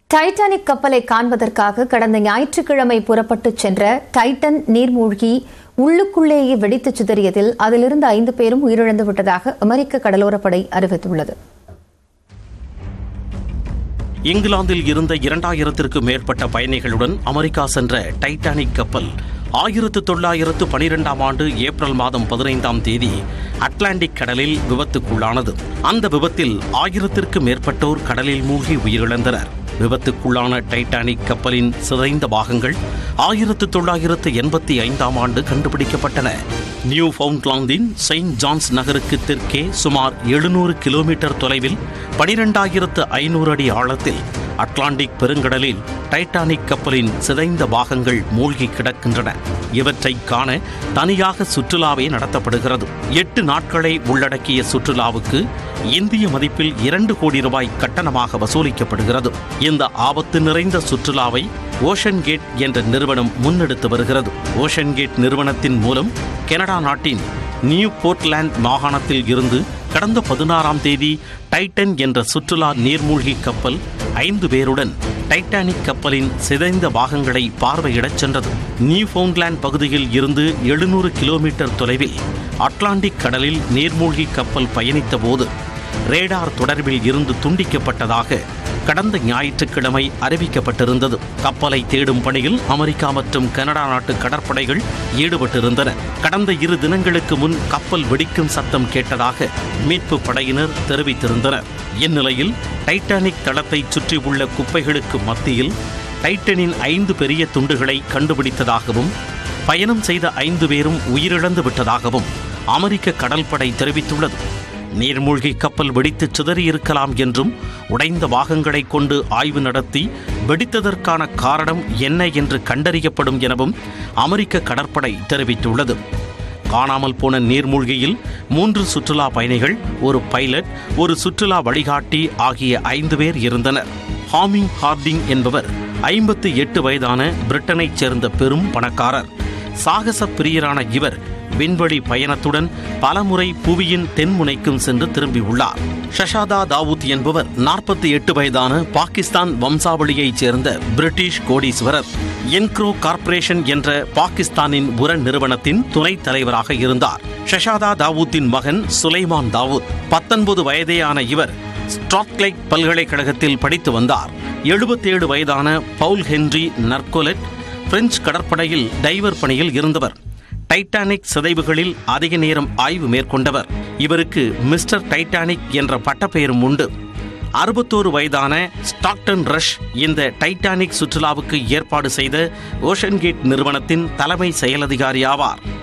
Titanic கப்பலை காண்பதற்காக கடந்த ஞாயிற்றுக்கிழமை புறப்பட்டுச் சென்ற டைட்டன் நீர்மூழ்கி உள்ளுக்குள்ளேயே வெடித்துச் சிதறியதில் அதிலிருந்து ஐந்து பேரும் உயிரிழந்து விட்டதாக அமெரிக்க கடலோரப்படை அறிவித்துள்ளது இங்கிலாந்தில் இருந்த இரண்டாயிரத்திற்கும் மேற்பட்ட பயணிகளுடன் அமெரிக்கா சென்ற டைட்டானிக் கப்பல் ஆயிரத்து தொள்ளாயிரத்து பனிரெண்டாம் ஆண்டு ஏப்ரல் மாதம் பதினைந்தாம் தேதி அட்லாண்டிக் கடலில் விபத்துக்குள்ளானது அந்த விபத்தில் ஆயிரத்திற்கு மேற்பட்டோர் கடலில் மூழ்கி உயிரிழந்தனர் விபத்துக்குள்ளான டைட்டானிக் கப்பலின் சிதைந்த பாகங்கள் ஆயிரத்து தொள்ளாயிரத்து எண்பத்தி ஐந்தாம் ஆண்டு கண்டுபிடிக்கப்பட்டன நியூ ஃபவுண்ட்லாந்தின் செயின்ட் ஜான்ஸ் நகருக்கு தெற்கே சுமார் எழுநூறு கிலோமீட்டர் தொலைவில் பனிரெண்டாயிரத்து ஐநூறு அடி ஆழத்தில் அட்லாண்டிக் பெருங்கடலில் டைட்டானிக் கப்பலின் சிதைந்த பாகங்கள் மூழ்கி கிடக்கின்றன இவற்றை காண தனியாக சுற்றுலாவே நடத்தப்படுகிறது எட்டு நாட்களை உள்ளடக்கிய சுற்றுலாவுக்கு இந்திய மதிப்பில் இரண்டு கோடி ரூபாய் கட்டணமாக வசூலிக்கப்படுகிறது இந்த ஆபத்து நிறைந்த சுற்றுலாவை ஓஷன் கேட் என்ற நிறுவனம் முன்னெடுத்து வருகிறது ஓஷன் கேட் நிறுவனத்தின் மூலம் கனடா நாட்டின் நியூ போர்ட்லாண்ட் மாகாணத்தில் இருந்து கடந்த பதினாறாம் தேதி டைட்டன் என்ற சுற்றுலா நீர்மூழ்கி கப்பல் ஐந்து பேருடன் டைட்டானிக் கப்பலின் சிதைந்த பாகங்களை பார்வையிடச் சென்றது நியூ ஃபவுண்ட்லாண்ட் பகுதியில் இருந்து எழுநூறு கிலோமீட்டர் தொலைவில் அட்லாண்டிக் கடலில் நீர்மூழ்கி கப்பல் பயணித்த போது ரேடார் தொடர்பில் இருந்து துண்டிக்கப்பட்டதாக கடந்த ஞாயிற்றுக்கிழமை அறிவிக்கப்பட்டிருந்தது கப்பலை தேடும் பணியில் அமெரிக்கா மற்றும் கனடா நாட்டு கடற்படைகள் ஈடுபட்டிருந்தன கடந்த இரு தினங்களுக்கு முன் கப்பல் வெடிக்கும் சத்தம் கேட்டதாக மீட்பு படையினர் தெரிவித்திருந்தனர் இந்நிலையில் டைட்டானிக் தளத்தை சுற்றியுள்ள குப்பைகளுக்கு மத்தியில் டைட்டனின் ஐந்து பெரிய துண்டுகளை கண்டுபிடித்ததாகவும் பயணம் செய்த ஐந்து பேரும் உயிரிழந்து விட்டதாகவும் அமெரிக்க கடற்படை தெரிவித்துள்ளது நீர்மூழ்கி கப்பல் வெடித்து சிதறியிருக்கலாம் என்றும் உடைந்த பாகங்களை கொண்டு ஆய்வு நடத்தி வெடித்ததற்கான காரணம் என்ன என்று கண்டறியப்படும் எனவும் அமெரிக்க கடற்படை தெரிவித்துள்ளது காணாமல் போன நீர்மூழ்கியில் மூன்று சுற்றுலா பயணிகள் ஒரு பைலட் ஒரு சுற்றுலா வழிகாட்டி ஆகிய ஐந்து பேர் இருந்தனர் ஹாமிங் ஹார்டிங் என்பவர் ஐம்பத்து எட்டு வயதான பிரிட்டனைச் சேர்ந்த பெரும் பணக்காரர் சாகச பிரியரான இவர் விண்வெளி பயணத்துடன் பலமுறை புவியின் தென்முனைக்கும் சென்று திரும்பியுள்ளார் ஷஷாதா தாவூத் என்பவர் நாற்பத்தி எட்டு வயதான பாகிஸ்தான் வம்சாவளியைச் சேர்ந்த பிரிட்டிஷ் கோடீஸ்வரர் என்க்ரோ கார்ப்பரேஷன் என்ற பாகிஸ்தானின் உர நிறுவனத்தின் துணைத் தலைவராக இருந்தார் ஷஷாதா தாவூத்தின் மகன் சுலைமான் தாவூத் பத்தொன்பது வயதேயான இவர் ஸ்ட்ராத்லைட் பல்கலைக்கழகத்தில் படித்து வந்தார் எழுபத்தேழு வயதான பவுல் ஹென்றி நர்கோலெட் பிரெஞ்சு கடற்படையில் டைவர் பணியில் இருந்தவர் டைட்டானிக் சிதைவுகளில் அதிக நேரம் ஆய்வு மேற்கொண்டவர் இவருக்கு மிஸ்டர் டைட்டானிக் என்ற பட்டப்பெயரும் உண்டு அறுபத்தோரு வயதான ஸ்டாக்டன் ரஷ் இந்த டைட்டானிக் சுற்றுலாவுக்கு ஏற்பாடு செய்த ஓஷன் கேட் நிறுவனத்தின் தலைமை செயலதிகாரி ஆவார்